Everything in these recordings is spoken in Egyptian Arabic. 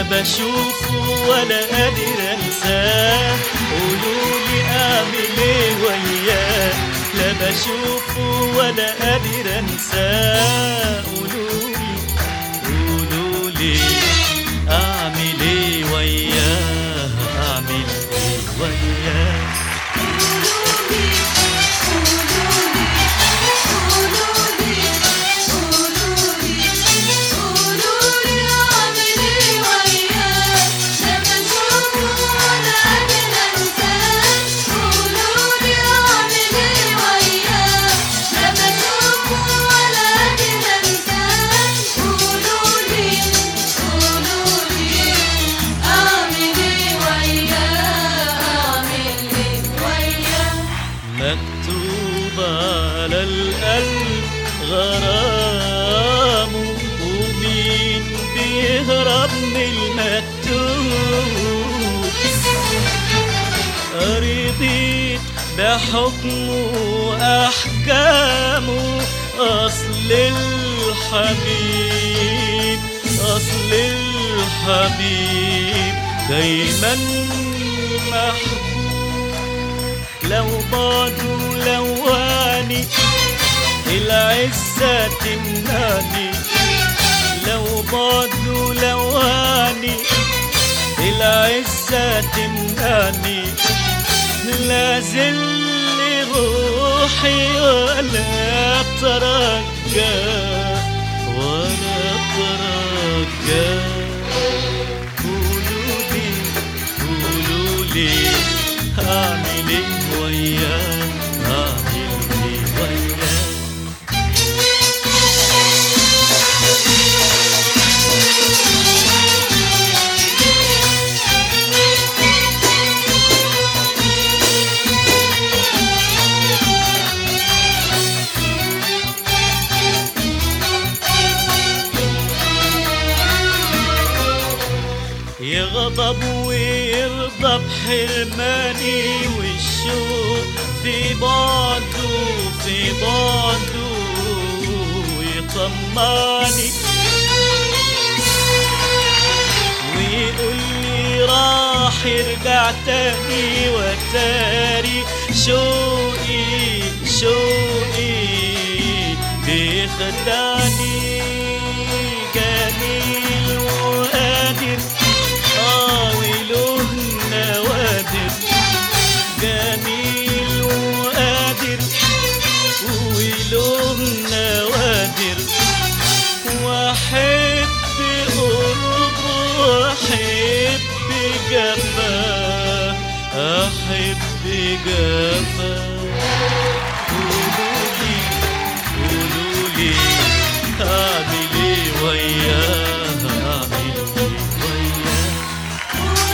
بشوفه ولا قادر انساه قولولي اعمل ايه وياه لا بشوفه ولا قادر انساه قولولي قولولي اعمل ايه وياه اعمل ايه وياه مكتوب على القلب غرامه ومين بيهرب من المكتوب رضيت بحكمه وأحكامه أصل الحبيب أصل الحبيب دايما محبوب لو بعده لواني العزة تمنعني لو بعده لواني العزة تمنعني لا زل روحي ولا ترجى ولا ترجى قولوا لي قولوا لي هعمل ايه وياه هعمل ايه وياه يغضب ويرضى بحرماني والشوق في بعده في بعده يطمعني ويقول لي راح يرجع تاني وتاري شوقي شوقي بيخدعني جميل وقادر آه وله نوادر جميل وقادر وله نوادر واحب قربه واحب جفاه احب جفاه قولولي قولولي اعمل ايه وياه اعمل ايه وياه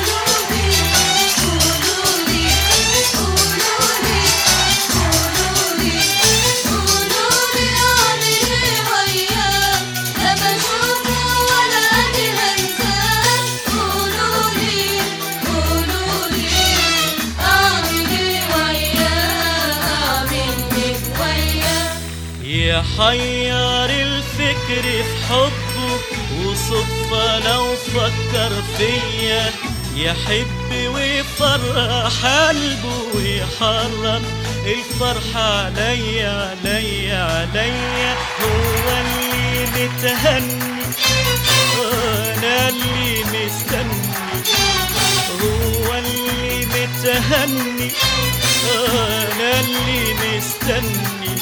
يحير الفكر في حبه وصدفة لو فكر فيا يحب ويفرح قلبه ويحرم الفرحة عليا عليا عليا هو اللي متهني وانا اللي مستني هو اللي متهني انا اللي مستني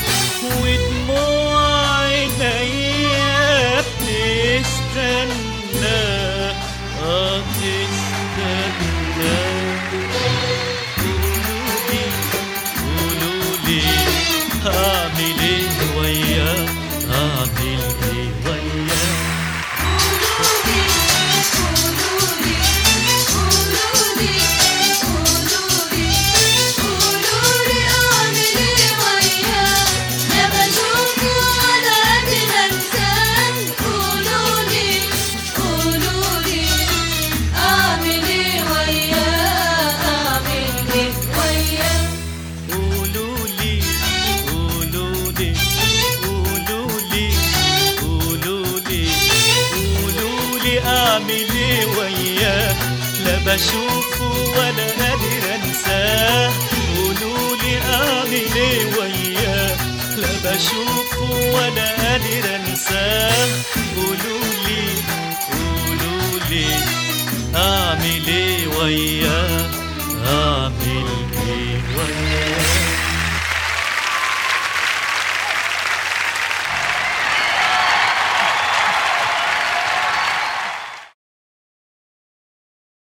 ودموع عينيا بتستنى اه تستنى قولولي قولولي هعمل ايه وياه هعمل ايه وياه قولولي قولولي قولولي بشوفه ولا قادر انساه قولوا لي اعمل ايه وياه لا بشوفه ولا قادر انساه قولوا لي قولوا لي اعمل ايه وياه اعمل ايه وياه